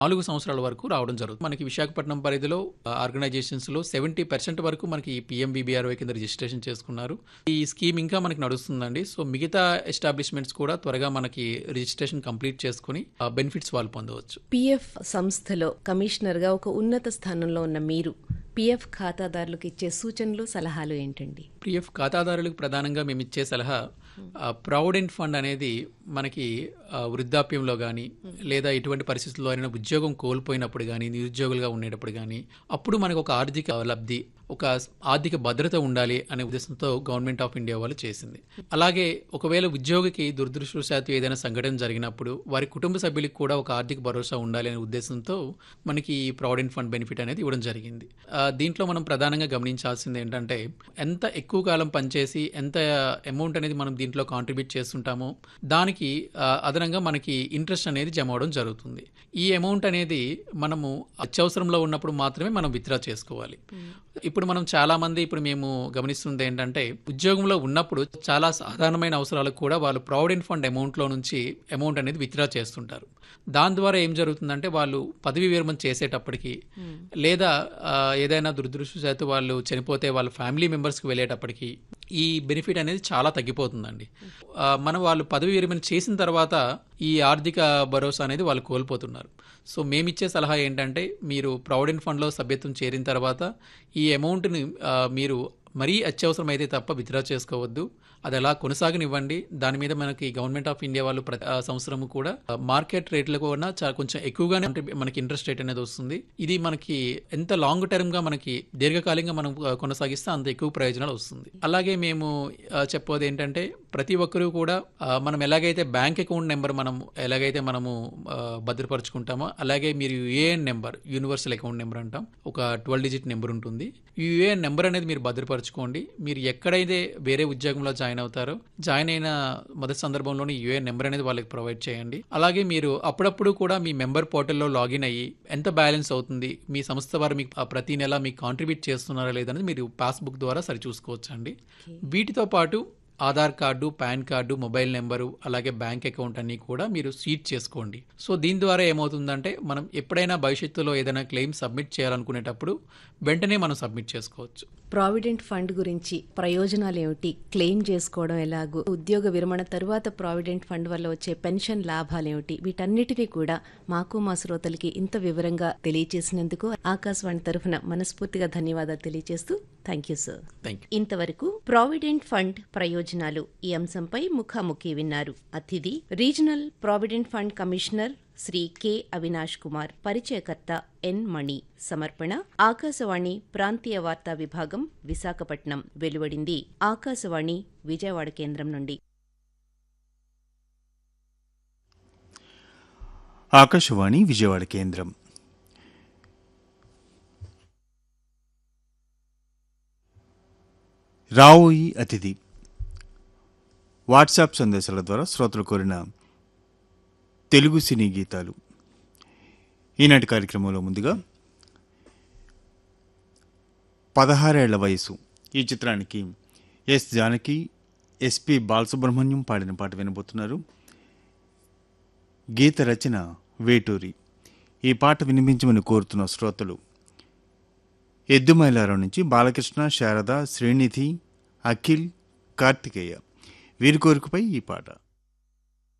నాలుగు సంవత్సరాల వరకు రావడం జరుగుతుంది మనకి విశాఖపట్నం పరిధిలో ఆర్గనైజేషన్స్ లో సెవెంటీ పర్సెంట్ వరకు మనకి పిఎంబీబీఆర్ఓ కింద రిజిస్ట్రేషన్ చేసుకున్నారు ఈ స్కీమ్ ఇంకా మనకి నడుస్తుందండి సో మిగతా ఎస్టాబ్లిష్మెంట్స్ కూడా త్వరగా మనకి రిజిస్ట్రేషన్ కంప్లీట్ చేసుకుని బెనిఫిట్స్ వాళ్ళు పొందవచ్చు పిఎఫ్ సంస్థలో కమిషనర్గా ఒక ఉన్నత స్థానంలో ఉన్న మీరు పిఎఫ్ ఖాతాదారులకు ఇచ్చే సూచనలు సలహాలు ఏంటండి పిఎఫ్ ఖాతాదారులకు ప్రధానంగా మేము ఇచ్చే సలహా ప్రావిడెంట్ ఫండ్ అనేది మనకి ఆ, వృద్ధాప్యంలో కానీ లేదా ఎటువంటి పరిస్థితుల్లో అయినా ఉద్యోగం కోల్పోయినప్పుడు కానీ నిరుద్యోగులుగా ఉండేటప్పుడు కానీ అప్పుడు మనకు ఒక ఆర్థిక లబ్ధి ఒక ఆర్థిక భద్రత ఉండాలి అనే ఉద్దేశంతో గవర్నమెంట్ ఆఫ్ ఇండియా వాళ్ళు చేసింది అలాగే ఒకవేళ ఉద్యోగికి దురదృష్టవశాత్తు ఏదైనా సంఘటన జరిగినప్పుడు వారి కుటుంబ సభ్యులకు కూడా ఒక ఆర్థిక భరోసా ఉండాలి అనే ఉద్దేశంతో మనకి ఈ ప్రావిడెంట్ ఫండ్ బెనిఫిట్ అనేది ఇవ్వడం జరిగింది ఆ, దీంట్లో మనం ప్రధానంగా గమనించాల్సింది ఏంటంటే ఎంత ఎక్కువ కాలం పనిచేసి ఎంత అమౌంట్ అనేది మనం దీంట్లో కాంట్రిబ్యూట్ చేస్తుంటామో దానికి ఆ, అదనంగా మనకి ఇంట్రెస్ట్ అనేది జమ అవడం జరుగుతుంది ఈ అమౌంట్ అనేది మనము అత్యవసరంలో ఉన్నప్పుడు మాత్రమే మనం విత్డ్రా చేసుకోవాలి ఇప్పుడు మనం చాలా మంది ఇప్పుడు మేము గమనిస్తుంది ఏంటంటే ఉద్యోగంలో ఉన్నప్పుడు చాలా సాధారణమైన అవసరాలకు కూడా వాళ్ళు ప్రావిడెంట్ ఫండ్ అమౌంట్ లో నుంచి అమౌంట్ అనేది విత్డ్రా చేస్తుంటారు దాని ద్వారా ఏం జరుగుతుందంటే వాళ్ళు పదవి విరమణ చేసేటప్పటికి లేదా ఆ, ఏదైనా దురదృష్టవశాత్తు వాళ్ళు చనిపోతే వాళ్ళ ఫ్యామిలీ మెంబర్స్కి వెళ్ళేటప్పటికి ఈ బెనిఫిట్ అనేది చాలా తగ్గిపోతుందండి ఆ, మనం వాళ్ళు పదవి విరమణ చేసిన తర్వాత ఈ ఆర్థిక భరోసా అనేది వాళ్ళు కోల్పోతున్నారు సో మేమిచ్చే సలహా ఏంటంటే మీరు ప్రావిడెంట్ ఫండ్లో సభ్యత్వం చేరిన తర్వాత ఈ అమౌంట్ని ఆ, మీరు మరీ అత్యవసరం అయితే తప్ప విత్డ్రా చేసుకోవద్దు అది అలా కొనసాగనివ్వండి దాని మీద మనకి గవర్నమెంట్ ఆఫ్ ఇండియా వాళ్ళు ప్రతి ఆ, సంవత్సరము కూడా ఆ, మార్కెట్ రేట్లకు కన్నా చాలా కొంచెం ఎక్కువగానే అంటే మనకి ఇంట్రెస్ట్ రేట్ అనేది వస్తుంది ఇది మనకి ఎంత లాంగ్ టర్మ్ గా మనకి దీర్ఘకాలికంగా మనం ఆ, కొనసాగిస్తే అంత ఎక్కువ ప్రయోజనాలు వస్తుంది అలాగే మేము ఆ, చెప్పేది ఏంటంటే ప్రతి ఒక్కరూ కూడా ఆ, మనం ఎలాగైతే బ్యాంక్ అకౌంట్ నెంబర్ మనం ఎలాగైతే మనము ఆ, భద్రపరుచుకుంటామో అలాగే మీరు UAN number universal account number అంటాం ఒక ట్వెల్వ్ డిజిట్ నెంబర్ ఉంటుంది ఈ యుఏఎన్ నెంబర్ అనేది మీరు భద్రపరచుకోండి మీరు ఎక్కడైతే వేరే ఉద్యోగంలో జాయిన్ అవుతారో జాయిన్ అయిన మొదటి సందర్భంలోనే యుఏఎన్ నెంబర్ అనేది వాళ్ళకి ప్రొవైడ్ చేయండి అలాగే మీరు అప్పుడప్పుడు కూడా మీ మెంబర్ పోర్టల్లో లాగిన్ అయ్యి ఎంత బ్యాలెన్స్ అవుతుంది మీ సంస్థ వారు మీకు ఆ ప్రతి నెల మీకు కాంట్రిబ్యూట్ చేస్తున్నారా లేదనేది మీరు పాస్బుక్ ద్వారా సరి చూసుకోవచ్చండి వీటితో పాటు Aadhaar card pan card mobile number అలాగే బ్యాంక్ అకౌంట్ అన్ని కూడా మీరు సీట్ చేసుకోండి సో దీని ద్వారా ఏమవుతుందంటే మనం ఎప్పుడైనా భవిష్యత్తులో ఏదైనా క్లెయిమ్ సబ్మిట్ చేయాలనుకునేటప్పుడు వెంటనే మనం సబ్మిట్ చేసుకోవచ్చు ప్రావిడెంట్ ఫండ్ గురించి ప్రయోజనాలు ఏమిటి క్లెయిమ్ చేసుకోవడం ఎలాగూ ఉద్యోగ విరమణ తరువాత ప్రావిడెంట్ ఫండ్ వల్ల వచ్చే పెన్షన్ లాభాలు ఏమిటి వీటన్నిటినీ కూడా మాకు మా శ్రోతలకి ఇంత వివరంగా తెలియచేసినందుకు ఆకాశవాణి తరఫున మనస్ఫూర్తిగా ధన్యవాదాలు తెలియజేస్తూ thank you sir thank you ఇంతవరకు ప్రావిడెంట్ ఫండ్ ప్రయోజనాలు ఈ అంశంపై ముఖాముఖి విన్నారు అతిథి regional provident fund commissioner Shri K Avinash Kumar పరిచయకర్త ఎన్ మణి సమర్పణ ఆకాశవాణి ప్రాంతీయ వార్తా విభాగం విశాఖపట్నం వెలువడింది ఆకాశవాణి విజయవాడ కేంద్రం నుండి ఆకాశవాణి విజయవాడ కేంద్రం రావోయి అతిథి వాట్సాప్ సందేశాల ద్వారా శ్రోతలు కోరిన తెలుగు సినీ గీతాలు ఈనాటి కార్యక్రమంలో ముందుగా పదహారేళ్ల వయసు ఈ చిత్రానికి ఎస్ జానకి ఎస్పి బాలసుబ్రహ్మణ్యం పాడిన పాట వినబోతున్నారు గీత రచన వేటూరి ఈ పాట వినిపించమని కోరుతున్న శ్రోతలు ఎద్దుమైలారం నుంచి బాలకృష్ణ శారద శ్రీనిధి అఖిల్ కార్తికేయ వీరి కోరికపై ఈ పాట